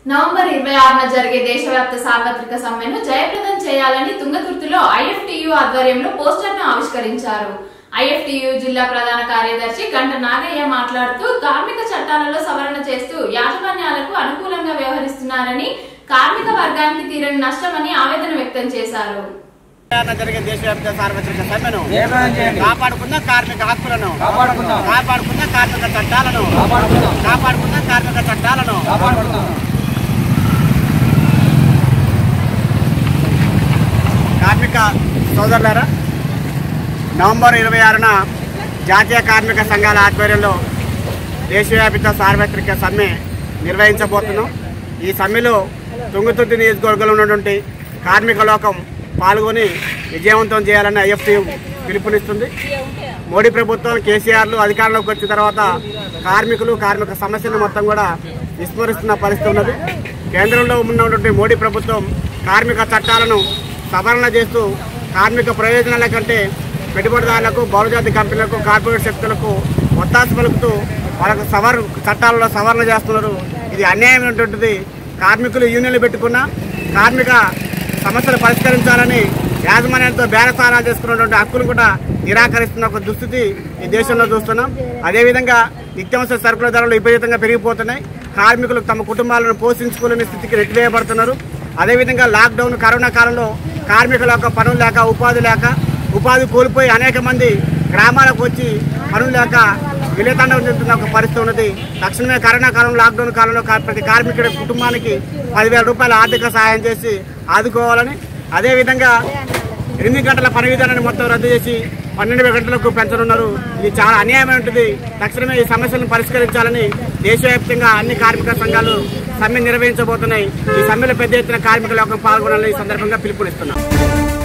November ఇరవై ఆరున జరిగే దేశవ్యాప్త సార్వత్రిక సమ్మెను జయప్రదం చేయాలని తుంగతుర్తిలో ఐఎఫ్టియు ఆధ్వర్యంలో పోస్టర్ను ఆవిష్కరించారు ఐఎఫ్టియు జిల్లా ప్రధాన కార్యదర్శి గంట నాగయ్య మాట్లాడుతూ కార్మిక చట్టాలలో సవరణ చేస్తూ యాజమాన్యాలకు అనుకూలంగా వ్యవహరిస్తున్నారని కార్మిక వర్గానికి తీరని నష్టమని ఆవేదన వ్యక్తం చేశారు తెలంగాణ జరిగే దేశవ్యాప్త సార్వత్రిక సమ్మెను జయప్రదం చేయండి. కాపాడుకున్న కార్మిక హక్కులను కాపాడుకుందాం. కాపాడుకున్న కార్మిక చట్టాలను కాపాడుకుందాం. కాపాడుకున్న కార్మిక చట్టాలను కాపాడుకుందాం కార్మిక సోదరులారా నవంబర్ ఇరవై ఆరున జాతీయ కార్మిక సంఘాల ఆధ్వర్యంలో దేశవ్యాపిత సార్వత్రిక సమ్మె నిర్వహించబోతున్నాం ఈ సమ్మెలో తుంగతుర్తి నియోజకవర్గంలో ఉన్నటువంటి కార్మిక లోకం పాల్గొని విజయవంతం చేయాలని ఐఎఫ్టీయు పిలుపునిస్తుంది మోడీ ప్రభుత్వం కేసీఆర్లు అధికారంలోకి వచ్చిన తర్వాత కార్మికులు కార్మిక సమస్యలు మొత్తం కూడా విస్మరిస్తున్న పరిస్థితి ఉన్నది కేంద్రంలో ఉన్నటువంటి మోడీ ప్రభుత్వం కార్మిక చట్టాలను సవరణ చేస్తూ కార్మిక ప్రయోజనాల కంటే పెట్టుబడిదారులకు బహుళజాతి కంపెనీలకు కార్పొరేట్ శక్తులకు ఒత్తాస పలుకుతూ వాళ్ళకు సవర్ చట్టాలలో సవరణ చేస్తున్నారు ఇది అన్యాయమైనటువంటిది కార్మికులు యూనియన్లు పెట్టుకున్న కార్మిక సమస్యలు పరిష్కరించాలని యాజమాన్యంతో బేరసారాలు చేసుకున్నటువంటి హక్కును కూడా నిరాకరిస్తున్న ఒక దుస్థితి ఈ దేశంలో చూస్తున్నాం అదేవిధంగా నిత్యావసర సరుకుల ధరలు విపరీతంగా పెరిగిపోతున్నాయి కార్మికులు తమ కుటుంబాలను పోషించుకోలేని స్థితికి నెట్టివేయబడుతున్నారు అదేవిధంగా లాక్డౌన్ కరోనా కాలంలో కార్మికుల యొక్క పనులు లేక ఉపాధి లేక ఉపాధి కోల్పోయి అనేక మంది గ్రామాలకు వచ్చి పనులు లేక విలేతండం చెందుతున్న ఒక పరిస్థితి ఉన్నది తక్షణమే కరోనా కాలం లాక్డౌన్ కాలంలో కా- ప్రతి కార్మికుడి కుటుంబానికి పదివేల రూపాయల ఆర్థిక సహాయం చేసి ఆదుకోవాలని అదేవిధంగా ఎనిమిది గంటల పని విధానాన్ని మొత్తం రద్దు చేసి పన్నెండు గంటలకు పెంచనున్నారు ఇది చాలా అన్యాయమైనది తక్షణమే ఈ సమస్యలను పరిష్కరించాలని దేశవ్యాప్తంగా అన్ని కార్మిక సంఘాలు సమ్మె నిర్వహించబోతున్నాయి ఈ సమ్మెలో పెద్ద ఎత్తున కార్మికుల యొక్క పాల్గొనాలని ఈ సందర్భంగా పిలుపునిస్తున్నాం